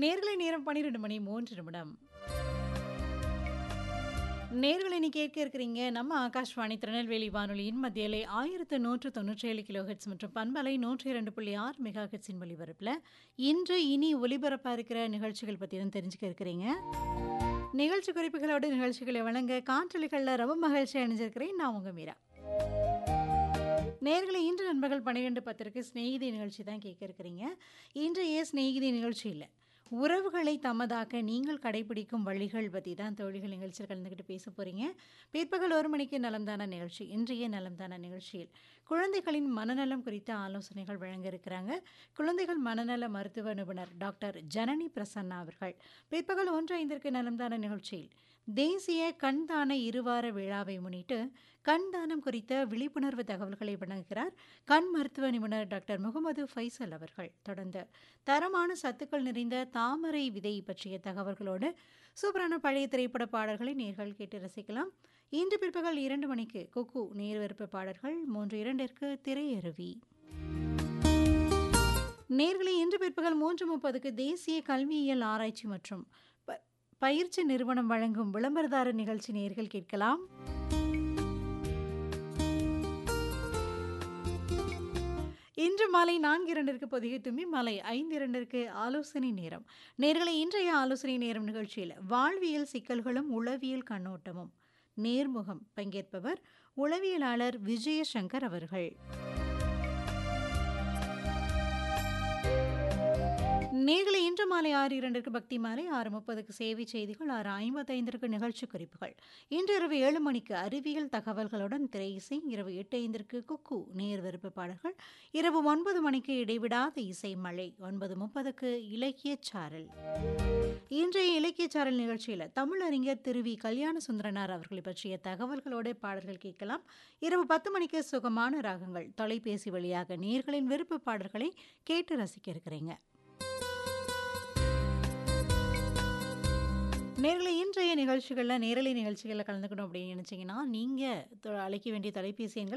நேர்களை நேரம் 12 மணி 3 நிமிடம். நேர்களை நீ கேட்க இருக்கிறீங்க நம்ம ஆகாஷ்வாணி திருநெல்வேலி வானொலியின் மத்தியலை 1197 கிலோஹெட்ஸ் மற்றும் பண்பலை 102.6 மெகா ஹெட்ஸின் ஒலிபரப்புல இன்று இனி ஒலிபரப்பா இருக்கிற நிகழ்ச்சிகள் பத்தி தான் தெரிஞ்சுக்க இருக்கிறீங்க. நிகழ்ச்சி குறிப்புகளோடு நிகழ்ச்சிகளை வழங்க காற்றலைகள்ல ரொம்ப மகிழ்ச்சி அணிஞ்சிருக்கிறேன் நான் உங்க மீரா. நேர்களை இன்று நண்பர்கள் 12:10க்கு சிநேகிதி நிகழ்ச்சி தான் கேட்க இருக்கிறீங்க. இன்றைய சிநேகிதி நிகழ்ச்சியில உறவுகளை தமதாக்க நீங்கள் கடைபிடிக்கும் வழிகள் பத்தி தான் தோழிகள் நிகழ்ச்சியில் கலந்துக்கிட்டு பேச போறீங்க. பிற்பகல் 1 மணிக்கு நலம்தானா நிகழ்ச்சி. இன்றைய நலம்தானா நிகழ்ச்சியில் குழந்தைகளின் மனநலம் குறித்த ஆலோசனைகள் வழங்க இருக்கிறாங்க. குழந்தைகள் மனநல மருத்துவ நிபுணர் டாக்டர் ஜனனி பிரசன்னா அவர்கள். பிற்பகல் 1:05ற்கு நலம்தானா நிகழ்ச்சியில் தேசிய கண் தான இருவார விழாவை முன்னிட்டு கண் தானம் குறித்த விழிப்புணர்வு தகவல்களை வழங்குகிறார் கண் மருத்துவ நிபுணர் டாக்டர் முகமது ஃபைசல் அவர்கள். தொடர்ந்து தரமான சத்துக்கள் நிறைந்த தாமரை விதை பற்றிய தகவல்களோடு சூப்பரான பழைய திரைப்பட பாடல்களை நேர்கள் கேட்டு ரசிக்கலாம். இன்று பிற்பகல் 2 மணிக்கு குக்கு நேர் விருப்ப பாடல்கள் 3:02ற்கு திரையருவி. நேர்களை இன்று பிற்பகல் 3:30க்கு தேசிய கல்வியியல் ஆராய்ச்சி மற்றும் ப பயிற்சி நிறுவனம் வழங்கும் விளம்பரதாரர் நிகழ்ச்சி நேர்கள் கேட்கலாம். இன்று மாலை 4:02ற்கு பொதிகை தும்பி மாலை 5:02ற்கு ஆலோசனை நேரம். நேர்களை இன்றைய ஆலோசனை நேரம் நிகழ்ச்சியில் வாழ்வியல் சிக்கல்களும் உளவியல் கண்ணோட்டமும் நேர்முகம் பங்கேற்பவர் உளவியலாளர் விஜயசங்கர் அவர்கள். நேர்களை இன்று மாலை 6:02ற்கு பக்தி மாலை 6:30க்கு சேவை செய்திகள் 6:55ற்கு நிகழ்ச்சி குறிப்புகள். இன்று இரவு 7 மணிக்கு அறிவியல் தகவல்களுடன் திரை இசை. இரவு 8:05ற்கு குக்கு நேர் விருப்ப பாடல்கள். இரவு 9 மணிக்கு இடைவிடாத இசை மழை. 9:30க்கு இலக்கியச் சாரல். இன்றைய இலக்கியச் சாரல் நிகழ்ச்சியில தமிழறிஞர் திரு வி. கல்யாண சுந்தரனார் அவர்களை பற்றிய தகவல்களோடு பாடல்கள் கேட்கலாம். இரவு 10 மணிக்கு சுகமான ராகங்கள் தொலைபேசி வழியாக நேயர்களின் விருப்ப பாடல்களை கேட்டு ரசிக்க இருக்கிறீங்க. நேர்களை இன்றைய நிகழ்ச்சிகள்ல நேரலை நிகழ்ச்சிகள்ல கலந்துக்கணும் அப்படின்னு நினைச்சீங்கன்னா, நீங்க தொ அழைக்க வேண்டிய தொலைபேசி எண்கள்